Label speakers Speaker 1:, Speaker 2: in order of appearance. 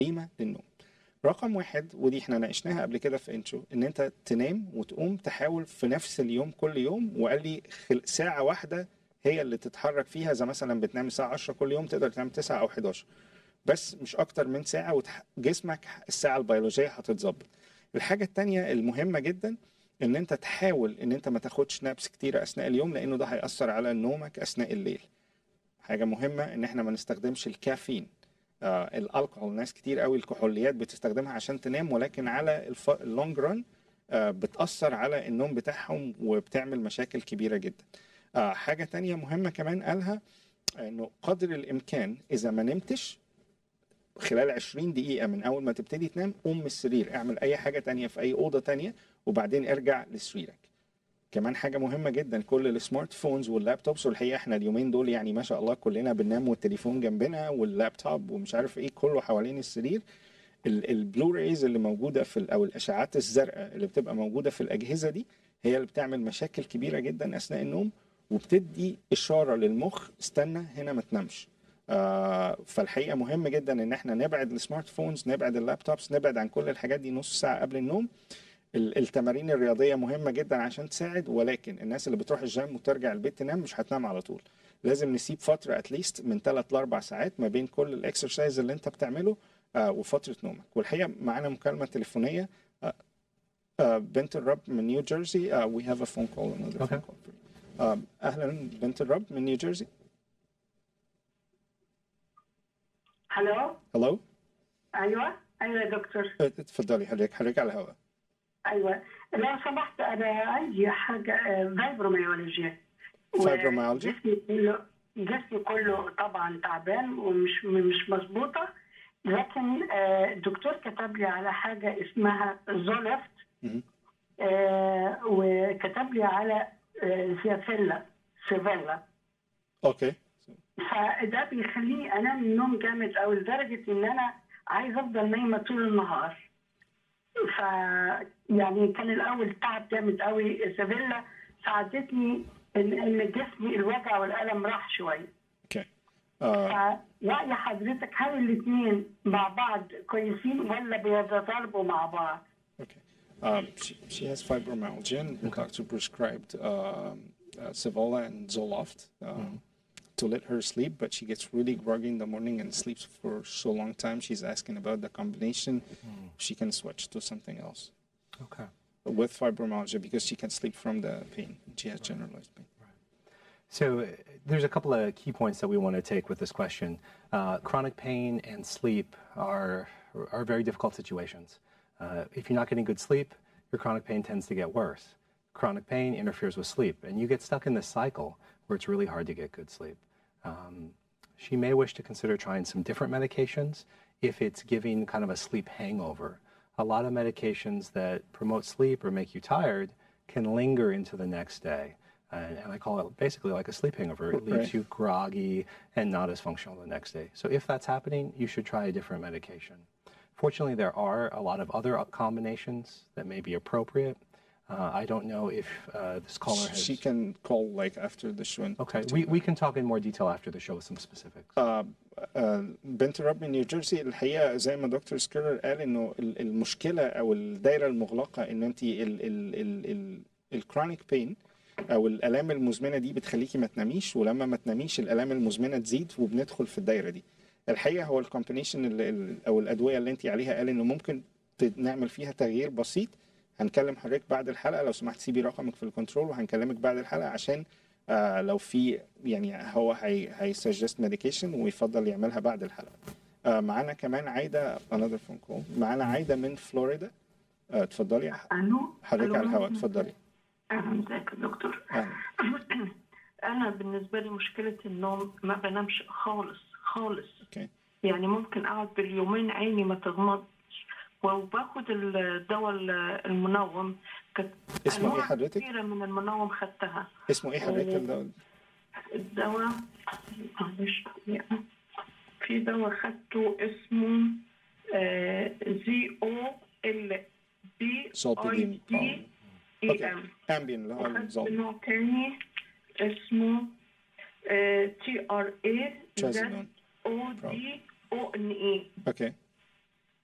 Speaker 1: قيمه للنوم رقم واحد ودي احنا ناقشناها قبل كده في انترو ان انت تنام وتقوم تحاول في نفس اليوم كل يوم وقال لي خل- ساعه واحده هي اللي تتحرك فيها زي مثلا بتنام الساعه 10 كل يوم تقدر تنام 9 او 11 بس مش اكتر من ساعه وجسمك الساعه البيولوجيه هتتظبط الحاجه التانية المهمه جدا ان انت تحاول ان انت ما تاخدش نابس كتيره اثناء اليوم لانه ده هياثر على نومك اثناء الليل حاجه مهمه ان احنا ما نستخدمش الكافيين آه الالكحول ناس كتير قوي الكحوليات بتستخدمها عشان تنام ولكن على الف... اللونج ران آه بتاثر على النوم بتاعهم وبتعمل مشاكل كبيره جدا آه حاجه تانية مهمه كمان قالها انه قدر الامكان اذا ما نمتش خلال 20 دقيقة من أول ما تبتدي تنام قوم من السرير اعمل أي حاجة تانية في أي أوضة تانية وبعدين ارجع لسريرك كمان حاجة مهمة جدا كل السمارت فونز واللابتوبس والحقيقة احنا اليومين دول يعني ما شاء الله كلنا بننام والتليفون جنبنا واللابتوب ومش عارف ايه كله حوالين السرير البلورايز اللي موجودة في ال- أو الأشعات الزرقاء اللي بتبقى موجودة في الأجهزة دي هي اللي بتعمل مشاكل كبيرة جدا أثناء النوم وبتدي إشارة للمخ استنى هنا ما تنامش آه فالحقيقه مهم جدا ان احنا نبعد السمارت فونز نبعد اللابتوبس نبعد عن كل الحاجات دي نص ساعه قبل النوم ال- التمارين الرياضيه مهمه جدا عشان تساعد ولكن الناس اللي بتروح الجيم وترجع البيت تنام مش هتنام على طول لازم نسيب فتره اتليست من 3 ل 4 ساعات ما بين كل الاكسرسايز اللي انت بتعمله آه وفتره نومك والحقيقه معانا مكالمه تليفونيه آه آه بنت الرب من نيو جيرسي آه we have a phone call another
Speaker 2: Okay.
Speaker 1: phone call for you. آه اهلا بنت الرب من نيو جيرسي
Speaker 3: الو
Speaker 1: هلو
Speaker 3: ايوه ايوه يا دكتور
Speaker 1: اتفضلي حضرتك حضرتك على الهواء
Speaker 3: ايوه لو سمحت انا عندي حاجه فايبروميولوجيا
Speaker 1: Fibromyalgia؟
Speaker 3: جسمي كله جسمي كله طبعا تعبان ومش مش مظبوطه لكن آه، الدكتور كتب لي على حاجه اسمها زولفت
Speaker 1: مهم.
Speaker 3: آه، وكتب لي على آه، زيافيلا سيفيلا
Speaker 1: اوكي
Speaker 3: فده بيخليني انام النوم جامد قوي لدرجه ان انا عايز افضل نايمه طول النهار ف يعني كان الاول تعب جامد قوي سيفيلا ساعدتني ان ان جسمي الوجع والالم راح شويه
Speaker 1: اوكي آه
Speaker 3: فرأي حضرتك هل الاثنين مع بعض كويسين ولا بيتضاربوا مع بعض؟
Speaker 1: okay um, she, she has fibromyalgia and her doctor prescribed um, uh, Civola and Zoloft um, to let her sleep but she gets really groggy in the morning and sleeps for so long time she's asking about the combination she can switch to something else
Speaker 2: Okay.
Speaker 1: with fibromyalgia because she can sleep from the pain she has generalized pain
Speaker 2: So uh, there's a couple of key points that we want to take with this question. Uh, chronic pain and sleep are are very difficult situations. Uh, if you're not getting good sleep, your chronic pain tends to get worse. Chronic pain interferes with sleep, and you get stuck in this cycle where it's really hard to get good sleep. Um, she may wish to consider trying some different medications if it's giving kind of a sleep hangover. A lot of medications that promote sleep or make you tired can linger into the next day. And, and I call it basically like a sleep hangover. It leaves
Speaker 1: Right.
Speaker 2: you groggy and not as functional the next day. So if that's happening, you should try a different medication. Fortunately, there are a lot of other combinations that may be appropriate. Uh, I don't know if uh, this caller has.
Speaker 1: she can call like after the show and
Speaker 2: Okay,
Speaker 1: talk to
Speaker 2: we,
Speaker 1: you.
Speaker 2: we can talk in more detail after the show with some specifics.
Speaker 1: آه، آه، بنت رب من نيوجيرسي الحقيقه زي ما دكتور سكيلر قال انه ال- المشكله او الدايره المغلقه ان انت الكرونيك بين او الالام المزمنه دي بتخليكي ما تناميش ولما ما تناميش الالام المزمنه تزيد وبندخل في الدايره دي الحقيقه هو الكومبينيشن او الادويه اللي انت عليها قال انه ممكن ت- نعمل فيها تغيير بسيط هنكلم حضرتك بعد الحلقه لو سمحت سيبي رقمك في الكنترول وهنكلمك بعد الحلقه عشان آه لو في يعني هو هي هي suggest ميديكيشن ويفضل يعملها بعد الحلقه آه معانا كمان عايده another phone call معانا عايده من فلوريدا آه اتفضلي
Speaker 4: الو
Speaker 1: حضرتك على الهواء اتفضلي
Speaker 4: اهلا ازيك يا دكتور
Speaker 1: اهلا
Speaker 4: انا بالنسبه لي مشكله النوم ما بنامش خالص خالص
Speaker 1: اوكي
Speaker 4: يعني ممكن اقعد باليومين عيني ما تغمضش وباخد الدواء المنوم كانت
Speaker 1: اسمه ايه
Speaker 4: أنواع
Speaker 1: حضرتك؟
Speaker 4: كثيره من المنوم خدتها
Speaker 1: اسمه ايه حضرتك الدواء؟
Speaker 4: الدواء معلش دقيقة. في دواء خدته اسمه زي او ال بي اي
Speaker 1: Zolpidem.
Speaker 4: دي اي
Speaker 1: اوكي
Speaker 4: ام
Speaker 1: امبين اللي هو
Speaker 4: وخدت
Speaker 1: الزول
Speaker 4: نوع تاني اسمه تي ار اي زد
Speaker 1: ترازيدون
Speaker 4: او دي او ان اي
Speaker 1: اوكي